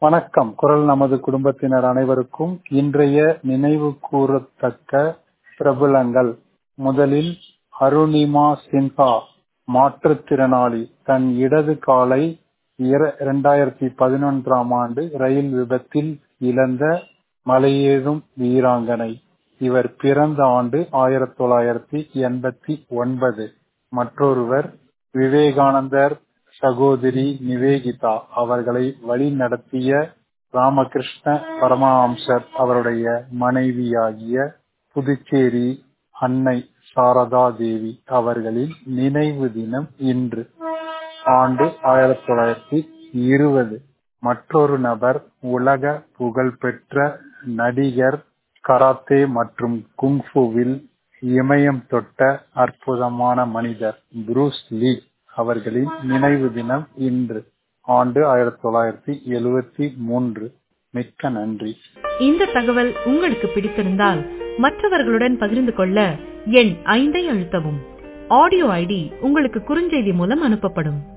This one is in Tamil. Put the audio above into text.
வணக்கம் குரல் நமது குடும்பத்தினர் அனைவருக்கும் இன்றைய நினைவு கூரத்தக்க பிரபலங்கள் முதலில் அருணிமா சின்ஹா மாற்றுத்திறனாளி தன் இடது காலை இரண்டாயிரத்தி பதினொன்றாம் ஆண்டு ரயில் விபத்தில் இழந்த மலையேறும் வீராங்கனை இவர் பிறந்த ஆண்டு ஆயிரத்தி தொள்ளாயிரத்தி எண்பத்தி ஒன்பது மற்றொருவர் விவேகானந்தர் சகோதரி நிவேதிதா அவர்களை வழி நடத்திய ராமகிருஷ்ண பரமஹம்சர் அவருடைய மனைவியாகிய புதுச்சேரி அன்னை சாரதா தேவி அவர்களின் நினைவு தினம் இன்று ஆண்டு ஆயிரத்தி தொள்ளாயிரத்தி இருபது மற்றொரு நபர் உலக புகழ்பெற்ற நடிகர் கராத்தே மற்றும் குங்ஃபுவில் இமயம் தொட்ட அற்புதமான மனிதர் புரூஸ் லீ அவர்களின் நினைவு தினம் இன்று ஆண்டு ஆயிரத்தி தொள்ளாயிரத்தி எழுவத்தி மூன்று மிக்க நன்றி இந்த தகவல் உங்களுக்கு பிடித்திருந்தால் மற்றவர்களுடன் பகிர்ந்து கொள்ள எண் ஐந்தை அழுத்தவும் ஆடியோ ஐடி உங்களுக்கு குறுஞ்செய்தி மூலம் அனுப்பப்படும்